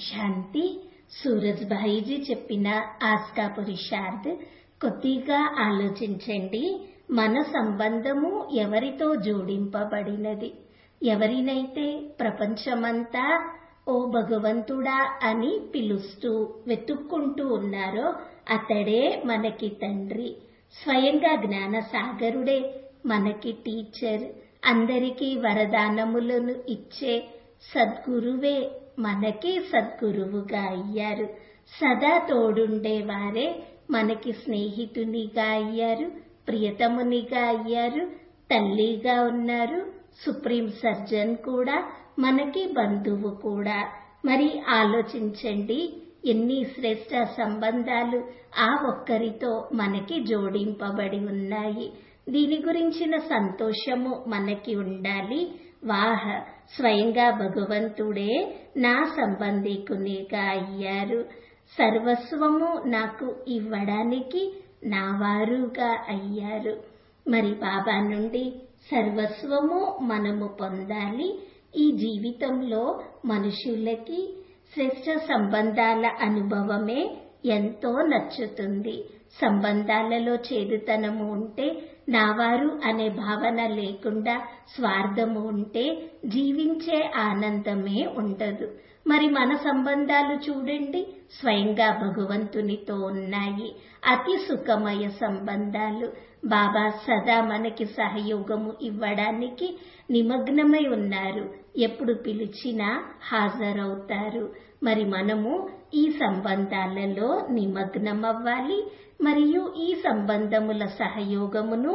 శాంతి సూరజ్భాయిజీ చెప్పిన ఆస్కా పురుషార్థ్ కొద్దిగా ఆలోచించండి మన సంబంధము ఎవరితో జోడింపబడినది ఎవరినైతే ప్రపంచమంతా ఓ భగవంతుడా అని పిలుస్తూ వెతుక్కుంటూ ఉన్నారో అతడే మనకి తండ్రి స్వయంగా జ్ఞాన సాగరుడే మనకి టీచర్ అందరికీ వరదానములను ఇచ్చే సద్గురువే మనకి సద్గురువుగా అయ్యారు సదా తోడుండేవారే మనకి స్నేహితునిగా అయ్యారు ప్రియతమునిగా అయ్యారు తల్లిగా ఉన్నారు సుప్రీం సర్జన్ కూడా మనకి బంధువు కూడా మరి ఆలోచించండి ఎన్ని శ్రేష్ట సంబంధాలు ఆ ఒక్కరితో మనకి జోడింపబడి ఉన్నాయి దీని గురించిన సంతోషము మనకి ఉండాలి వాహ స్వయంగా భగవంతుడే నా సంబంధికునిగా అయ్యారు సర్వస్వము నాకు ఇవ్వడానికి నా వారుగా అయ్యారు మరి బాబా నుండి సర్వస్వము మనము పొందాలి ఈ జీవితంలో మనుషులకి శ్రేష్ట సంబంధాల అనుభవమే ఎంతో నచ్చుతుంది సంబంధాలలో చేదుతనము ఉంటే నావారు అనే భావన లేకుండా స్వార్థము ఉంటే జీవించే ఆనందమే ఉండదు మరి మన సంబంధాలు చూడండి స్వయంగా భగవంతునితో ఉన్నాయి అతి సుఖమయ సంబంధాలు బాబా సదా మనకి సహయోగము ఇవ్వడానికి నిమగ్నమై ఉన్నారు ఎప్పుడు పిలిచినా హాజరవుతారు మరి మనము ఈ సంబంధాలలో నిమగ్నమవ్వాలి మరియు ఈ సంబంధముల సహయోగమును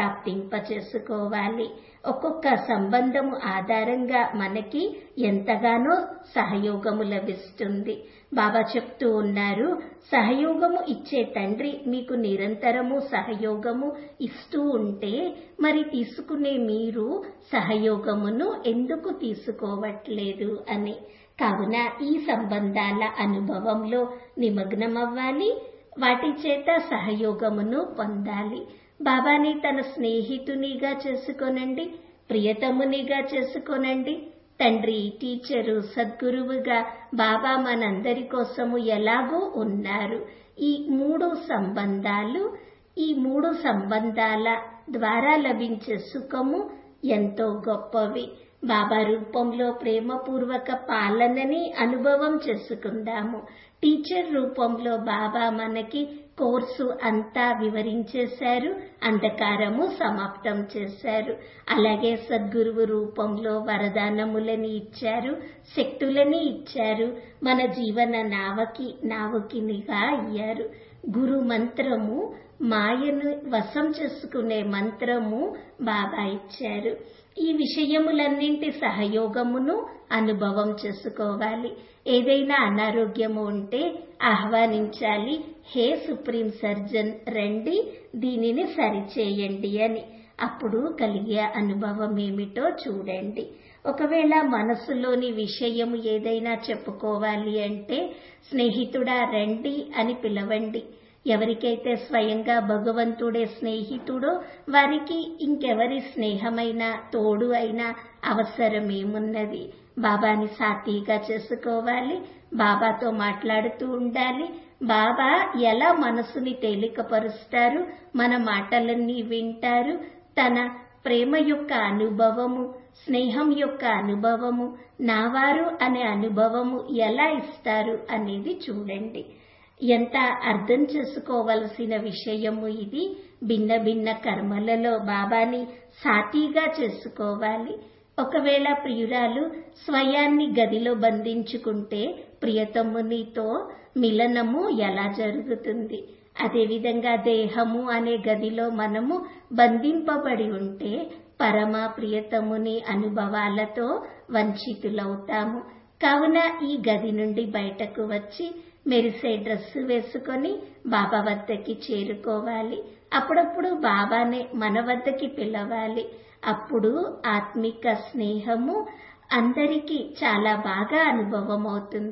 ప్రాప్తింపచేసుకోవాలి ఒక్కొక్క సంబంధము ఆధారంగా మనకి ఎంతగానో సహయోగము లభిస్తుంది బాబా చెప్తూ ఉన్నారు సహయోగము ఇచ్చే తండ్రి మీకు నిరంతరము సహయోగము ఇస్తూ ఉంటే మరి తీసుకునే మీరు సహయోగమును ఎందుకు తీసుకోవట్లేదు అని కావున ఈ సంబంధాల అనుభవంలో నిమగ్నమవ్వాలి వాటి చేత సహయోగమును పొందాలి బాబాని తన స్నేహితునిగా చేసుకోనండి ప్రియతమునిగా చేసుకోనండి తండ్రి టీచరు సద్గురువుగా బాబా మనందరి కోసము ఎలాగో ఉన్నారు ఈ మూడు సంబంధాలు ఈ మూడు సంబంధాల ద్వారా లభించే సుఖము ఎంతో గొప్పవి బాబా రూపంలో ప్రేమపూర్వక పాలనని అనుభవం చేసుకుందాము టీచర్ రూపంలో బాబా మనకి కోర్సు అంతా వివరించేశారు అంధకారము సమాప్తం చేశారు అలాగే సద్గురువు రూపంలో వరదానములని ఇచ్చారు శక్తులని ఇచ్చారు మన జీవన నావకి నావకినిగా అయ్యారు గురు మంత్రము మాయను వశం చేసుకునే మంత్రము బాబా ఇచ్చారు ఈ విషయములన్నింటి సహయోగమును అనుభవం చేసుకోవాలి ఏదైనా అనారోగ్యము ఉంటే ఆహ్వానించాలి హే సుప్రీం సర్జన్ రండి దీనిని సరిచేయండి అని అప్పుడు కలిగే అనుభవం ఏమిటో చూడండి ఒకవేళ మనసులోని విషయము ఏదైనా చెప్పుకోవాలి అంటే స్నేహితుడా రండి అని పిలవండి ఎవరికైతే స్వయంగా భగవంతుడే స్నేహితుడో వారికి ఇంకెవరి స్నేహమైన తోడు అయినా అవసరమేమున్నది బాబాని సాతీగా చేసుకోవాలి బాబాతో మాట్లాడుతూ ఉండాలి బాబా ఎలా మనసుని తేలికపరుస్తారు మన మాటలన్నీ వింటారు తన ప్రేమ యొక్క అనుభవము స్నేహం యొక్క అనుభవము నావారు అనే అనుభవము ఎలా ఇస్తారు అనేది చూడండి ఎంత అర్థం చేసుకోవలసిన విషయము ఇది భిన్న భిన్న కర్మలలో బాబాని సాటిగా చేసుకోవాలి ఒకవేళ ప్రియురాలు స్వయాన్ని గదిలో బంధించుకుంటే ప్రియతమునితో మిలనము ఎలా జరుగుతుంది అదేవిధంగా దేహము అనే గదిలో మనము బంధింపబడి ఉంటే పరమ ప్రియతముని అనుభవాలతో వంచితులవుతాము కావున ఈ గది నుండి బయటకు వచ్చి మెరిసే డ్రెస్సు వేసుకొని బాబా వద్దకి చేరుకోవాలి అప్పుడప్పుడు బాబానే మన వద్దకి పిలవాలి అప్పుడు ఆత్మిక స్నేహము అందరికీ చాలా బాగా అనుభవం అవుతుంది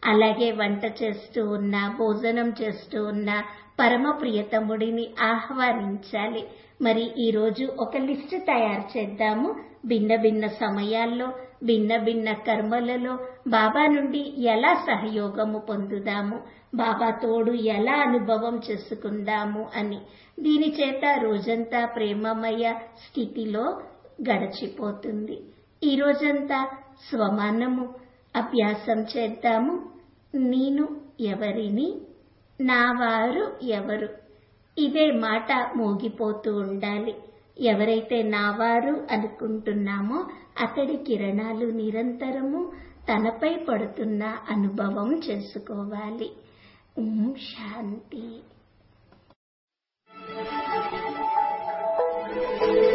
అలాగే వంట చేస్తూ ఉన్నా భోజనం చేస్తూ ఉన్నా పరమ ప్రియతముడిని ఆహ్వానించాలి మరి ఈ రోజు ఒక లిస్ట్ తయారు చేద్దాము భిన్న భిన్న సమయాల్లో భిన్న భిన్న కర్మలలో బాబా నుండి ఎలా సహయోగము పొందుదాము బాబా తోడు ఎలా అనుభవం చేసుకుందాము అని దీని చేత రోజంతా ప్రేమమయ స్థితిలో గడిచిపోతుంది ఈ రోజంతా స్వమానము అభ్యాసం చేద్దాము నేను ఎవరిని నా వారు ఎవరు ఇదే మాట మోగిపోతూ ఉండాలి ఎవరైతే నావారు అనుకుంటున్నామో అతడి కిరణాలు నిరంతరము తనపై పడుతున్న అనుభవం చేసుకోవాలి ఓం శాంతి